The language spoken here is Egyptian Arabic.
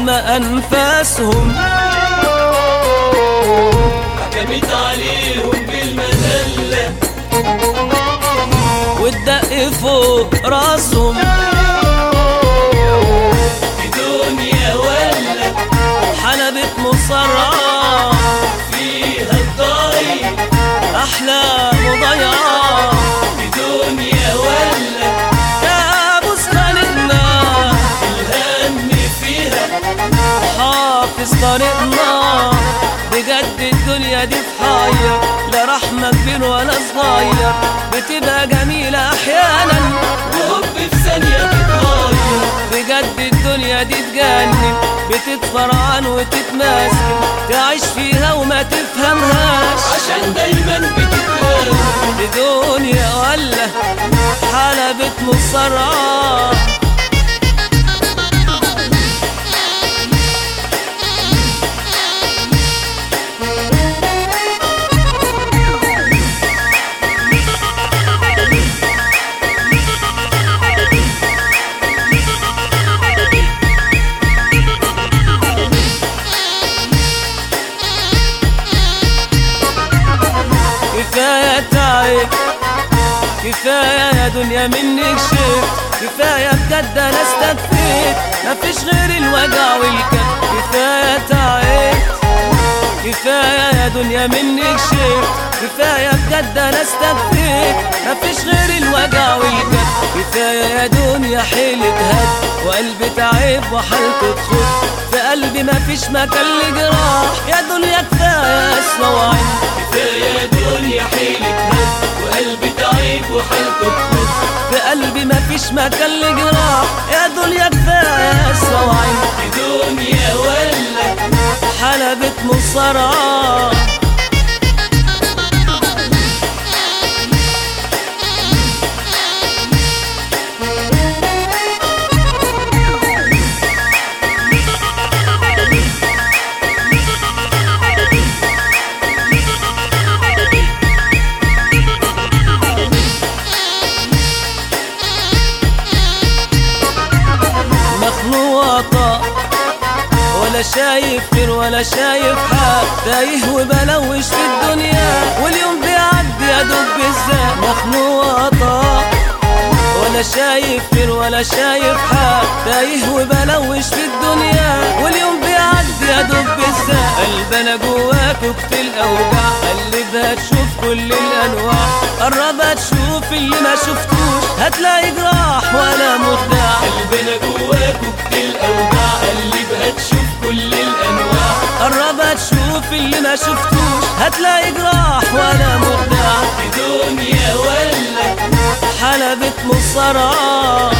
تتمى أنفاسهم حكمت عليهم بالمذلة والدق فوق راسهم في دنيا ولا حلبة مصرعة فيها الضايع أحلام ضيعة في دنيا ولا يا أبو خالقنا الهم فيها حافظ طريقنا بجد الدنيا دي تحير لا رحمة كبير ولا صغير بتبقى جميلة أحيانا وهب في ثانية تتغير بجد الدنيا دي تجنن بتتفرعن وتتماسك تعيش فيها وما تفهمهاش عشان دايما بتتلاقى دي دنيا ولا حلبة مصرعة كفاية تعب كفاية يا دنيا منك شيء كفاية بجد انا استكفيت مفيش غير الوجع والكف كفاية تعب كفاية يا دنيا منك شيء كفاية بجد انا استكفيت مفيش غير الوجع والكف كفاية يا دنيا حيلة هد وقلبي تعب وحالته تخف في قلبي مفيش مكان لجراح يا دنيا كفاية اسمع وعين كفاية دنيا حيلك هد وقلبي تعب وحالته تخف في قلبي مفيش مكان لجراح يا دنيا كفاية اسمع وعين في دنيا ولا حلبة مصارعة مخلوقة ولا شايف خير ولا شايف حق تايه وبلوش في الدنيا واليوم بيعدي يا دوب بالذات مخلوقة ولا شايف خير ولا شايف حق تايه وبلوش في الدنيا واليوم بيعدي يا دوب بالذات قلبنا جواك وقت الاوجاع قلبها تشوف كل الانواع قربها تشوف اللي ما شفتوش هتلاقي جراح ولا مخدع قلبنا جواك وقت الأوجاع قلبها تشوف كل الأنواع قربها تشوف اللي ما شفتوش هتلاقي جراح ولا مخدع في دنيا ولا حلبة مصارعة